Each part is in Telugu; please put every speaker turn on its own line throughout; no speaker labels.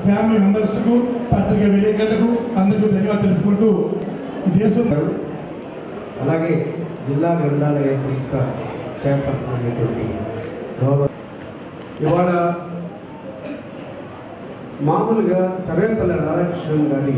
ఫ్యామిలీ మెంబర్స్కు పత్రిక విలేకరులకు అందరికీ ధన్యవాదాలు తెలుపుకుంటూ ఈ దేశం
అలాగే జిల్లా గ్రంథాలయ సంస్థ చైర్పర్సన్ అనేటువంటి గౌరవ ఇవాళ మామూలుగా సర్వేపల్లి రాధాకృష్ణన్ గారి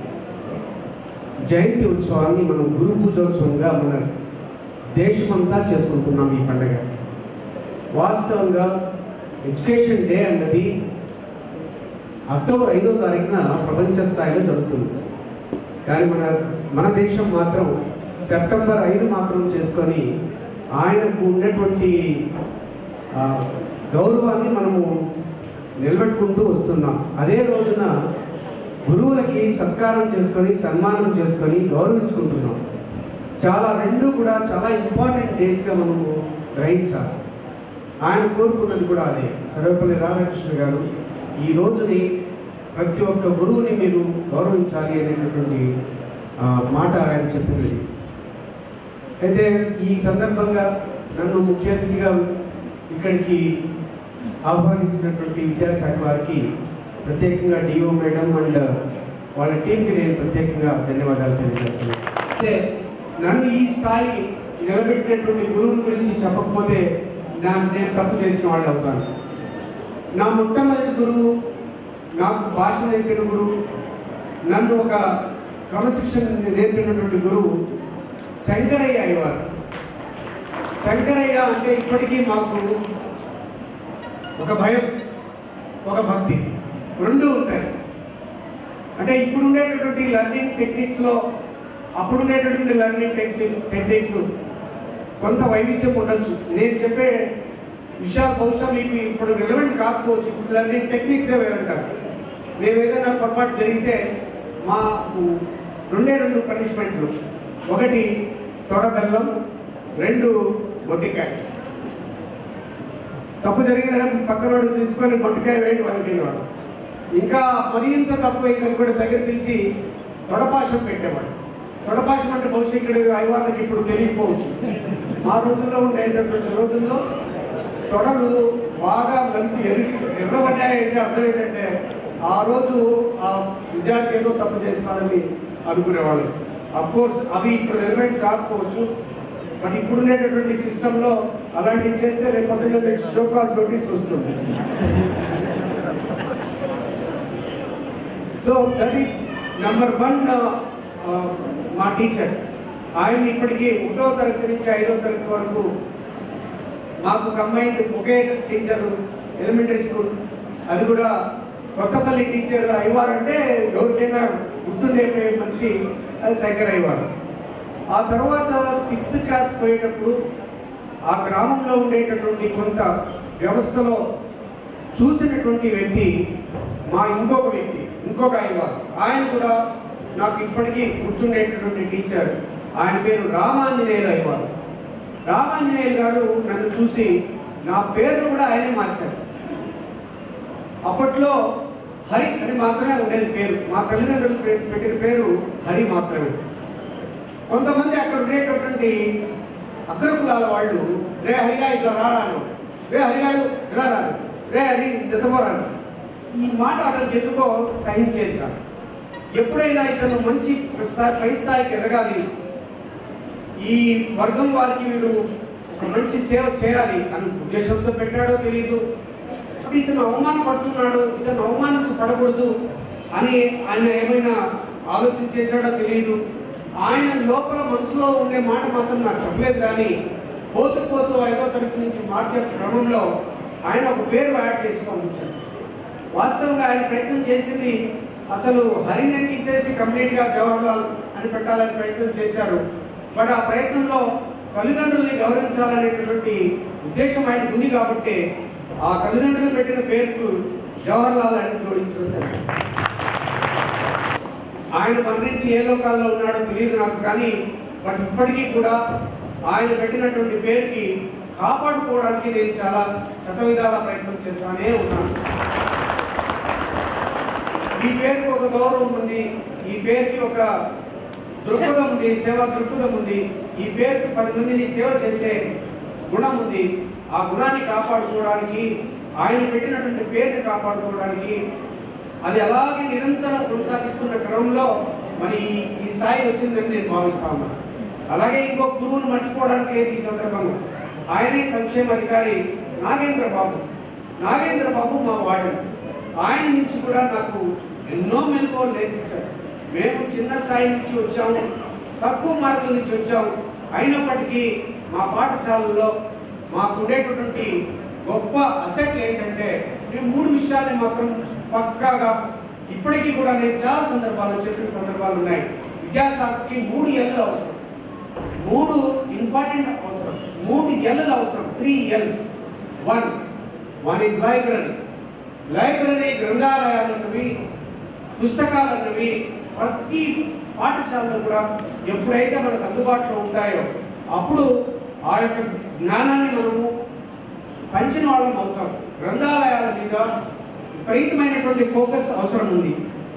జయంతి ఉత్సవాన్ని మనం గురు పూజోత్సవంగా మన దేశమంతా చేసుకుంటున్నాం ఈ పండుగ వాస్తవంగా ఎడ్యుకేషన్ డే అన్నది అక్టోబర్ ఐదో తారీఖున ప్రపంచ స్థాయిలో జరుగుతుంది కానీ మన మన దేశం మాత్రం సెప్టెంబర్ ఐదు మాత్రం చేసుకొని ఆయనకు ఉన్నటువంటి ఆ, గౌరవాన్ని మనము నిలబెట్టుకుంటూ వస్తున్నాం అదే రోజున గురువులకి సత్కారం చేసుకొని సన్మానం చేసుకొని గౌరవించుకుంటున్నాం చాలా రెండు కూడా చాలా ఇంపార్టెంట్ డేస్గా మనము గ్రహించాలి ఆయన కోరుకున్నది కూడా అదే సర్వేపల్లి రాధాకృష్ణ గారు ఈ రోజుని ప్రతి ఒక్క గురువుని మీరు గౌరవించాలి అనేటటువంటి ఆ, మాట ఆయన చెప్పినది అయితే ఈ సందర్భంగా నన్ను ముఖ్య అతిథిగా ఇక్కడికి ఆహ్వానించినటువంటి విద్యాశాఖ వారికి ప్రత్యేకంగా డిఓ మేడం అండ్ వాళ్ళ టీంకి నేను ప్రత్యేకంగా ధన్యవాదాలు తెలియజేస్తున్నాను అయితే నన్ను ఈ స్థాయి నిలబెట్టినటువంటి గురువు గురించి చెప్పకపోతే నా నేను తప్పు చేసిన వాళ్ళు అవుతాను నా మొట్టమొదటి గురువు నాకు భాష నేర్పిన గురువు నన్ను ఒక క్రమశిక్షణ నేర్పినటువంటి గురువు శంకరయ్య అయ్యవారు శంకరయ్య అంటే ఇప్పటికీ మాకు ఒక భయం ఒక భక్తి రెండు ఉంటాయి అంటే ఇప్పుడు ఉండేటటువంటి లెర్నింగ్ టెక్నిక్స్లో అప్పుడు ఉండేటటువంటి లెర్నింగ్ టెక్నిక్స్ కొంత వైవిధ్యం ఉండొచ్చు నేను చెప్పే విషయాలు బహుశా మీకు ఇప్పుడు రిలవెంట్ కాకపోవచ్చు ఇప్పుడు లెర్నింగ్ టెక్నిక్స్ ఏవే ఉంటారు మేము ఏదైనా పొరపాటు జరిగితే మా రెండే రెండు పనిష్మెంట్లు ఒకటి తొడ బెల్లం రెండు మొట్టికాయ తప్పు జరిగిన పక్కన వాడు తీసుకొని మొట్టికాయ వేయండి వాడికి వాడు ఇంకా మరింత తప్పు అయితే కూడా దగ్గర పిలిచి తొడపాశం పెట్టేవాడు తొడపాశం అంటే బహుశా ఇక్కడ ఐవాళ్ళకి ఇప్పుడు తెలియకపోవచ్చు మా రోజుల్లో ఉండేటటువంటి రోజుల్లో తొడలు బాగా మంచి ఎరుగు ఎర్రబడ్డాయంటే అర్థం ఏంటంటే ఆ రోజు ఆ విద్యార్థి ఏదో తప్పు చేస్తాడని అనుకునేవాళ్ళు కోర్స్ అవి ఇప్పుడు రిలవెంట్ కాకపోవచ్చు బట్ ఇప్పుడు ఉండేటటువంటి సిస్టంలో అలాంటివి చేస్తే రేపు పొద్దున్న నెక్స్ట్ షో కాస్ నోటీస్ వస్తుంది so that is number one మా టీచర్ ఆయన ఇప్పటికీ ఒకటో తరగతి నుంచి ఐదో తరగతి వరకు మాకు కంబైన్ ఒకే టీచర్ ఎలిమెంటరీ స్కూల్ అది కూడా కొత్తపల్లి టీచర్ అయ్యవారు అంటే ఎవరికైనా గుర్తుండే మనిషి అది శంకర్ అయ్యవారు ఆ తర్వాత సిక్స్త్ క్లాస్ పోయేటప్పుడు ఆ గ్రామంలో ఉండేటటువంటి కొంత వ్యవస్థలో చూసినటువంటి వ్యక్తి మా ఇంకొక వ్యక్తి ఇంకొక అయ్యవారు ఆయన కూడా నాకు ఇప్పటికీ గుర్తుండేటటువంటి టీచర్ ఆయన పేరు రామాంజనేయులు అయ్యవారు రామాంజనేయులు గారు నన్ను చూసి నా పేరు కూడా ఆయనే మార్చారు అప్పట్లో హరి అని మాత్రమే ఉండేది పేరు మా తల్లిదండ్రులు పె- పెట్టిన పేరు హరి మాత్రమే కొంతమంది అక్కడ ఉండేటటువంటి అగ్ర కులాల వాళ్ళు రే హరిగా ఇట్లా రారాను రే హరిగాడు ఇలా రాను రే హరి నిద్రపోరాను ఈ మాట అతనికి ఎందుకో సహించేది కాదు ఎప్పుడైనా ఇతను మంచి స్థాయి పై స్థాయికి ఎదగాలి ఈ వర్గం వారికి వీడు ఒక మంచి సేవ చేయాలి అని ఉద్దేశంతో పెట్టాడో తెలియదు అప్పుడు ఇతను అవమానపడుతున్నాడు ఇతను అవమానించబడకూడదు అని ఆయన ఏమైనా ఆలోచన చేశాడో తెలియదు ఆయన లోపల మనసులో ఉండే మాట మాత్రం నాకు చెప్పలేదు కానీ పోతూ పోతూ ఐదో తరగతి నుంచి మార్చే క్రమంలో ఆయన ఒక పేరు యాడ్ చేసి పంపించారు వాస్తవంగా ఆయన ప్రయత్నం చేసింది అసలు హరిని తీసేసి కంప్లీట్గా జవహర్లాల్ అని పెట్టాలని ప్రయత్నం చేశారు బట్ ఆ ప్రయత్నంలో తల్లిదండ్రుల్ని గౌరవించాలనేటటువంటి ఉద్దేశం ఆయనకు ఉంది కాబట్టి ఆ తల్లిదండ్రులు పెట్టిన పేరుకు జవహర్లాల్ అని జోడించడం జరిగింది. ఆయన మరణించి ఏ లోకాల్లో ఉన్నాడో తెలియదు నాకు కానీ బట్ ఇప్పటికీ కూడా ఆయన పెట్టినటువంటి పేరుకి కాపాడుకోవడానికి నేను చాలా శతవిధాల ప్రయత్నం చేస్తానే ఉన్నాను ఈ పేరుకి ఒక గౌరవం ఉంది ఈ పేరుకి ఒక దృక్పథం ఉంది సేవా దృక్పథం ఉంది ఈ పేరుకి పది మందిని సేవ చేసే గుణం ఉంది ఆ గుణాన్ని కాపాడుకోవడానికి ఆయన పెట్టినటువంటి పేరుని కాపాడుకోవడానికి అది అలాగే నిరంతరం కొనసాగిస్తున్న క్రమంలో మరి ఈ- ఈ స్థాయి వచ్చిందని నేను భావిస్తా ఉన్నాను అలాగే ఇంకో గురువును మర్చిపోవడానికి లేదు ఈ సందర్భంగా ఆయనే సంక్షేమ అధికారి నాగేంద్ర బాబు నాగేంద్ర బాబు మా వాడని ఆయన నుంచి కూడా నాకు ఎన్నో మెలకువలు నేర్పించారు మేము చిన్న స్థాయి నుంచి వచ్చాము తక్కువ మార్కుల నుంచి వచ్చాము అయినప్పటికీ మా పాఠశాలలో మాకు ఉండేటటువంటి గొప్ప అసెట్ ఏంటంటే మేము మూడు విషయాలు మాత్రం పక్కాగా ఇప్పటికీ కూడా నేను చాలా సందర్భాలు చెప్పిన సందర్భాలు ఉన్నాయి విద్యాశాఖకి మూడు ఎల్లు అవసరం మూడు ఇంపార్టెంట్ అవసరం మూడు ఎల్లు అవసరం three L's one one is library library గ్రంథాలయాలు అన్నవి పుస్తకాలు అన్నవి ప్రతి పాఠశాలలో కూడా ఎప్పుడైతే మనకు అందుబాటులో ఉంటాయో అప్పుడు ఆ యొక్క జ్ఞానాన్ని మనము పంచిన వాళ్ళం అవుతాం గ్రంథాలయాల మీద విపరీతమైనటువంటి ఫోకస్ అవసరం ఉంది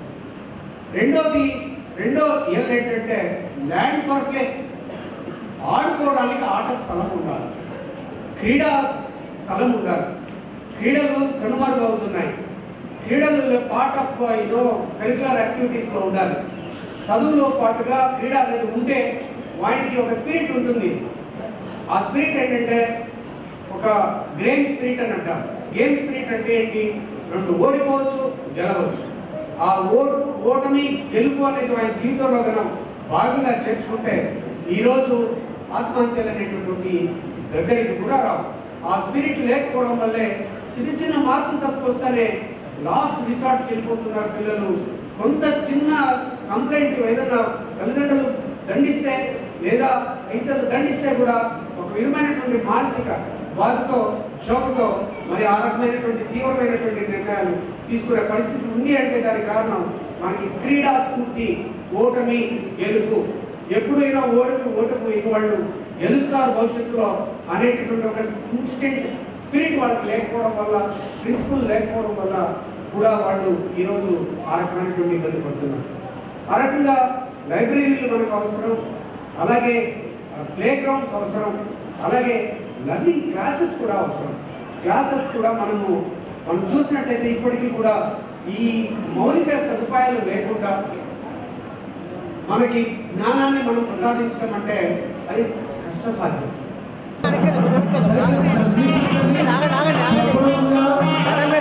రెండోది రెండో ఎల్ ఏంటంటే ల్యాండ్ ఫర్ ప్లే ఆడుకోవడానికి ఆట స్థలం ఉండాలి క్రీడా స్థలం ఉండాలి క్రీడలు కనుమరుగవుతున్నాయి క్రీడలలో పార్ట్ ఆఫ్ ఏదో కరికులర్ యాక్టివిటీస్లో ఉండాలి చదువులో పాటుగా క్రీడ అనేది ఉంటే వానికి ఒక స్పిరిట్ ఉంటుంది ఆ స్పిరిట్ ఏంటంటే ఒక గేమ్ స్పిరిట్ అని అంటాం గేమ్ స్పిరిట్ అంటే ఏంటి రెండు ఓడిపోవచ్చు గెలవచ్చు ఆ ఓటు ఓటమి గెలుపు అనేది ఆయన జీవితంలో మనం భాగంగా చేర్చుకుంటే ఈరోజు ఆత్మహత్యలు అనేటటువంటి దగ్గరికి కూడా రావు ఆ స్పిరిట్ లేకపోవడం వల్లే చిన్న చిన్న మార్పులు తక్కువ వస్తేనే లాస్ట్ రిసార్ట్కి వెళ్ళిపోతున్నారు పిల్లలు కొంత చిన్న కంప్లైంట్ ఏదైనా తల్లిదండ్రులు దండిస్తే లేదా టీచర్లు దండిస్తే కూడా ఒక విధమైనటువంటి మానసిక బాధతో శోకతో మరి ఆ రకమైనటువంటి తీవ్రమైనటువంటి నిర్ణయాలు తీసుకునే పరిస్థితి ఉంది అంటే దానికి కారణం మనకి క్రీడా స్ఫూర్తి ఓటమి గెలుపు ఎప్పుడైనా ఓటమి ఓటమి వాళ్ళు గెలుస్తారు భవిష్యత్తులో అనేటటువంటి ఒక ఇన్స్టెంట్ స్పిరిట్ వాళ్ళకి లేకపోవడం వల్ల ప్రిన్సిపల్ లేకపోవడం వల్ల కూడా వాళ్ళు ఈరోజు ఆ రకమైనటువంటి ఇబ్బంది పడుతున్నారు ఆ రకంగా లైబ్రరీలు మనకు అవసరం అలాగే ప్లే గ్రౌండ్స్ అవసరం అలాగే లర్నింగ్ క్లాసెస్ కూడా అవసరం క్లాసెస్ కూడా మనము మనం చూసినట్టయితే ఇప్పటికీ కూడా ఈ మౌలిక సదుపాయాలు లేకుండా మనకి జ్ఞానాన్ని మనం ప్రసాదించడం అంటే అది కష్టసాధ్యం
దయచేసి
ఆగండి, ఆగండి, ఆగండి.
గౌరవంగా